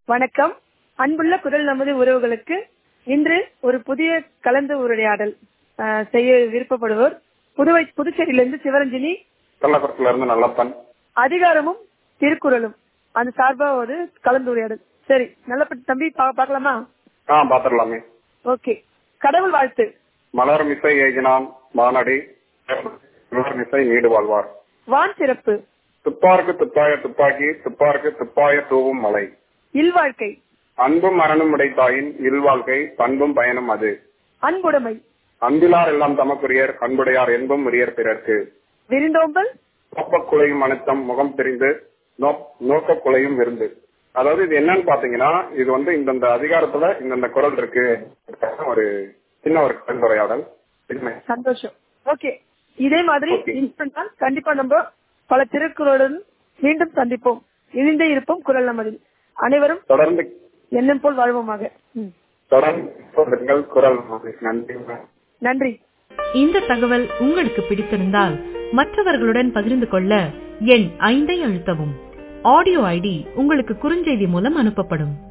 வணக்கம் அன்புள்ள குரல் நமது உறவுகளுக்கு இன்று ஒரு புதிய கலந்து உரையாடல் அஹ், செய்ய விருப்பப்படுவோர் புதுவை புதுச்சேரியிலிருந்து சிவரஞ்சனி கள்ளக்குளத்துல இருந்து நல்லப்பன் அதிகாரமும் திருக்குறளும் அந்த சார்பா ஒரு கலந்துரையாடல் சரி நல்ல தம்பி பா- பார்க்கலாமா ஆ பாத்திரலாமே ஓகே கடவுள் வாழ்த்து மலர் மிசை ஏகினான் மானடி மலர் மிசை நீடு வாழ்வார் வான் சிறப்பு துப்பாருக்கு துப்பாய துப்பாக்கி துப்பாருக்கு துப்பாய தூவும் மலை இல்வாழ்க்கை அன்பும் மரணம் உடைத்தாயின் இல்வாழ்க்கை பண்பும் பயனும் அது அன்புடைமை அன்பிலார் எல்லாம் தமக்குரியர் அன்புடையார் என்பும் உரியர் பிறர்க்கு விருந்தோம்பல் நோக்கக் குலையும் அழுத்தம் முகம் தெரிந்து நோக்க குலையும் விருந்து அதாவது இது என்னன்னு பாத்தீங்கன்னா இது வந்து இந்தந்த அதிகாரத்துல இந்தந்த குரல் இருக்கு ஒரு சின்ன ஒரு கலந்துரையாடல் இதுமே. சந்தோஷம் ஓகே இதே மாதிரி Okay. இன்னொரு நாள் கண்டிப்பா நம்ம பல திருக்குறளுடன் மீண்டும் சந்திப்போம் இணைந்தே இருப்போம் குரல் நமதில் அனைவரும் தொடர்ந்து எண்ணம் போல் வாழ்வோமாக ம். தொடர்ந்து சொல்லுங்கள் குரல் நன்றி நன்றி இந்த தகவல் உங்களுக்கு பிடித்திருந்தால் மற்றவர்களுடன் பகிர்ந்து கொள்ள எண் ஐந்தை அழுத்தவும் ஆடியோ ஐடி உங்களுக்கு குறுஞ்செய்தி மூலம் அனுப்பப்படும்